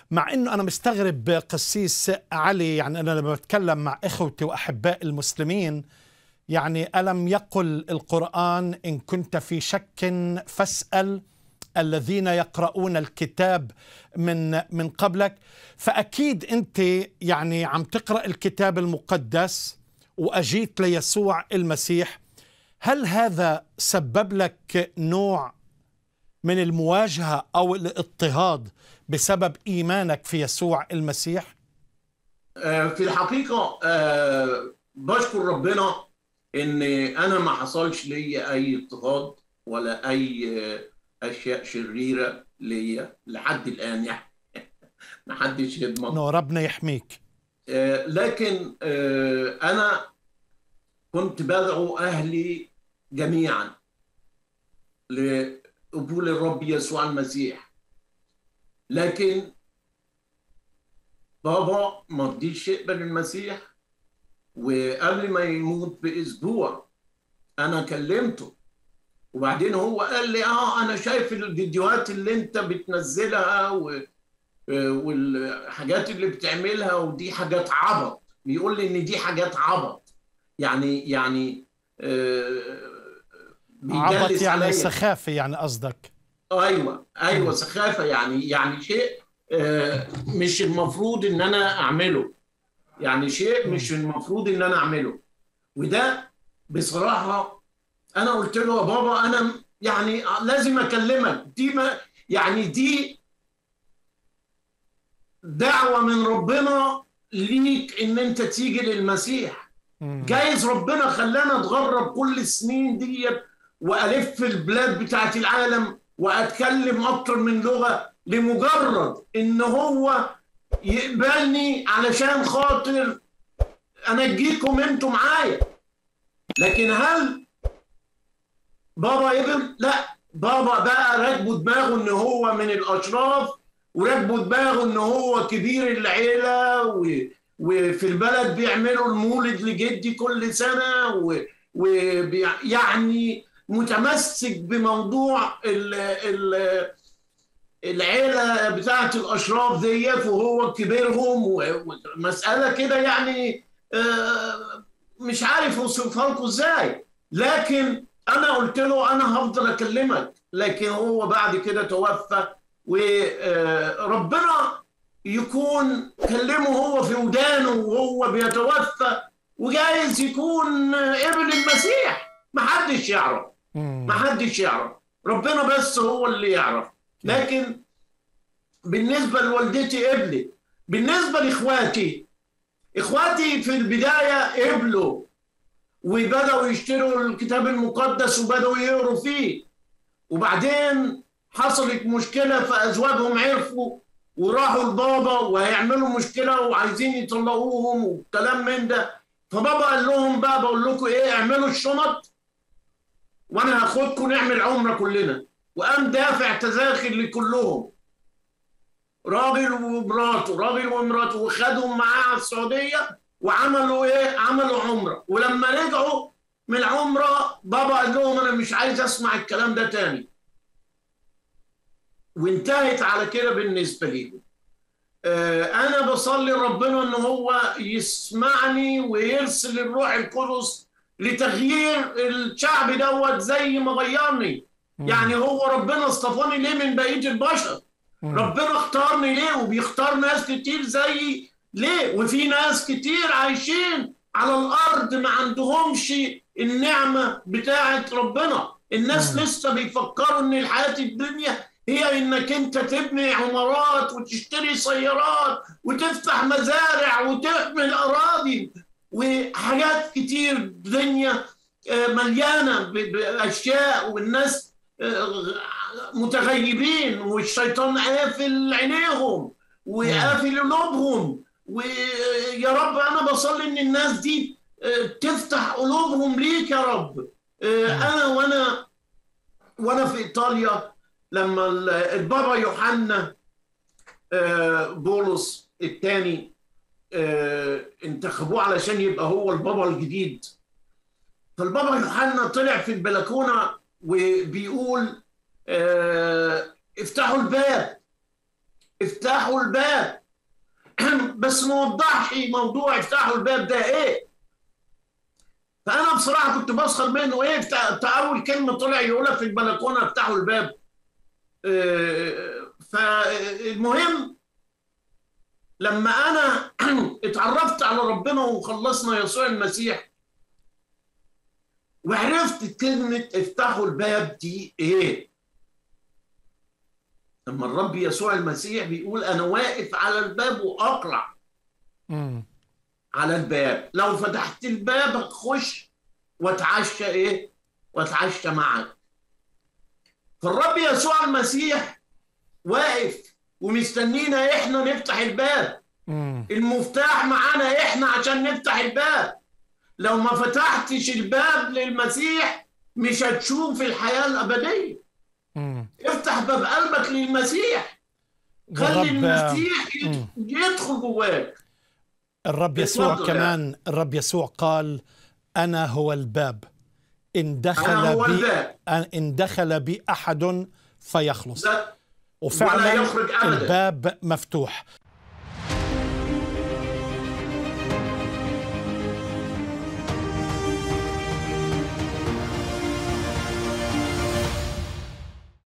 مع انه انا مستغرب قسيس علي يعني انا لما بتكلم مع اخوتي واحباء المسلمين يعني الم يقل القران ان كنت في شك فاسال الذين يقرؤون الكتاب من من قبلك فاكيد انت يعني عم تقرا الكتاب المقدس واجيت ليسوع المسيح هل هذا سبب لك نوع من المواجهه او الاضطهاد بسبب ايمانك في يسوع المسيح؟ في الحقيقه بشكر ربنا ان انا ما حصلش لي اي اضطهاد ولا اي اشياء شريره ليا لحد الان يعني ما حدش يضمن انه ربنا يحميك لكن انا كنت بدعو اهلي جميعا لقبول الرب يسوع المسيح لكن بابا ما رضيش يقبل المسيح وقبل ما يموت باسبوع انا كلمته وبعدين هو قال لي اه انا شايف الفيديوهات اللي انت بتنزلها و... والحاجات اللي بتعملها ودي حاجات عبط بيقول لي ان دي حاجات عبط يعني يعني آه عبط يعني عليا. سخافه يعني قصدك ايوه ايوه سخافه يعني يعني شيء آه مش المفروض ان انا اعمله يعني شيء مش المفروض ان انا اعمله وده بصراحه انا قلت له يا بابا انا يعني لازم اكلمك دي ما يعني دي دعوه من ربنا ليك ان انت تيجي للمسيح جايز ربنا خلانا اتغرب كل السنين ديت والف البلاد بتاعت العالم واتكلم اكتر من لغه لمجرد ان هو يقبلني علشان خاطر انجيكم انتوا معايا لكن هل بابا يقبل لا بابا بقى راكبه دماغه ان هو من الاشراف وراكبه دماغه ان هو كبير العيله و... وفي البلد بيعملوا المولد لجدي كل سنه ويعني متمسك بموضوع ال ال العيله بتاعه الاشراف ديت وهو كبيرهم ومساله كده يعني مش عارف اوصفها لكم ازاي لكن انا قلت له انا هفضل اكلمك لكن هو بعد كده توفى وربنا يكون كلمه هو في ودانه وهو بيتوفى وجايز يكون ابن المسيح محدش يعرف محدش يعرف ربنا بس هو اللي يعرف لكن بالنسبة لوالدتي قبلت بالنسبة لإخواتي إخواتي في البداية قبلوا وبدأوا يشتروا الكتاب المقدس وبدأوا يقروا فيه وبعدين حصلت مشكلة فأزواجهم عرفوا وراحوا لبابا وهيعملوا مشكلة وعايزين يطلقوهم وكلام من ده فبابا قال لهم بقى بقول لكم ايه اعملوا الشنط وانا هاخدكم نعمل عمره كلنا وقام دافع تذاكر لكلهم راجل ومراته راجل ومراته وخدهم معاه على السعوديه وعملوا ايه عملوا عمره ولما رجعوا من العمره بابا قال لهم انا مش عايز اسمع الكلام ده تاني وانتهت على كده بالنسبه ليهم انا بصلي ربنا ان هو يسمعني ويرسل الروح القدس لتغيير الشعب دوت زي ما غيرني يعني هو ربنا اصطفاني ليه من بقيه البشر ربنا اختارني ليه وبيختار ناس كتير زيي ليه وفي ناس كتير عايشين على الارض ما عندهمش النعمه بتاعه ربنا الناس لسه بيفكروا ان الحياه الدنيا هي انك انت تبني عمارات وتشتري سيارات وتفتح مزارع وتحمل اراضي وحاجات كتير دنيا مليانه باشياء والناس متغيبين والشيطان قافل عينيهم وقافل قلوبهم ويا رب انا بصلي ان الناس دي تفتح قلوبهم ليك يا رب انا وانا وانا في ايطاليا لما البابا يوحنا بولس الثاني انتخبوه علشان يبقى هو البابا الجديد فالبابا يوحنا طلع في البلكونه وبيقول افتحوا الباب افتحوا الباب بس ما وضحش موضوع افتحوا الباب ده ايه فانا بصراحه كنت بسخر منه ايه بتاع, بتاع اول كلمه طلع يقولها في البلكونه افتحوا الباب آه، فالمهم لما انا اتعرفت على ربنا وخلصنا يسوع المسيح وعرفت كلمه افتحوا الباب دي ايه لما الرب يسوع المسيح بيقول انا واقف على الباب واقرع مم. على الباب لو فتحت الباب اخش واتعشى ايه واتعشى معك فالرب يسوع المسيح واقف ومستنينا احنا نفتح الباب مم. المفتاح معانا احنا عشان نفتح الباب لو ما فتحتش الباب للمسيح مش هتشوف الحياة الأبدية مم. افتح باب قلبك للمسيح خلي والرب المسيح يد- مم. يدخل جواك الرب يسوع اتفضل كمان الرب يسوع قال أنا هو الباب إن دخل أنا هو بي الباب إن دخل بي أحد فيخلص ده وفعلا ولا يخرج أبداً. الباب مفتوح